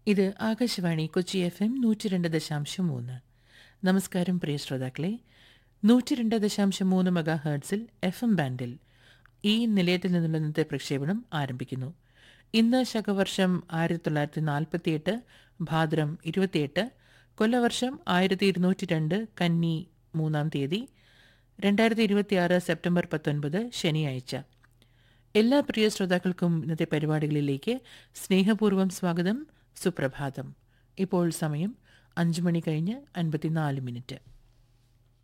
ഇത് Akashvani Kochi F M നൂറ്റി രണ്ട് ദശാംശം മൂന്ന് നമസ്കാരം പ്രിയ ശ്രോതാക്കളെ നൂറ്റി രണ്ട് ദശാംശം മൂന്ന് മെഗാ ഹേർട്സിൽ എഫ് എം ബാൻഡിൽ ഈ നിലയത്തിൽ നിന്നുള്ള ഇന്നത്തെ പ്രക്ഷേപണം ആരംഭിക്കുന്നു ഇന്ന് ശകവർഷം ആയിരത്തി തൊള്ളായിരത്തി നാൽപ്പത്തിയെട്ട് ഭാദ്രം ഇരുപത്തിയെട്ട് കൊല്ലവർഷം ആയിരത്തി ഇരുന്നൂറ്റി രണ്ട് കന്നി മൂന്നാം തീയതി രണ്ടായിരത്തി ഇരുപത്തിയാറ് സെപ്റ്റംബർ പത്തൊൻപത് ശനിയാഴ്ച എല്ലാ പ്രിയ ശ്രോതാക്കൾക്കും ഇന്നത്തെ പരിപാടികളിലേക്ക് സ്നേഹപൂർവ്വം സ്വാഗതം സുപ്രഭാതം ഇപ്പോൾ സമയം അഞ്ചു മണി കഴിഞ്ഞ് അൻപത്തിനാല് മിനിറ്റ്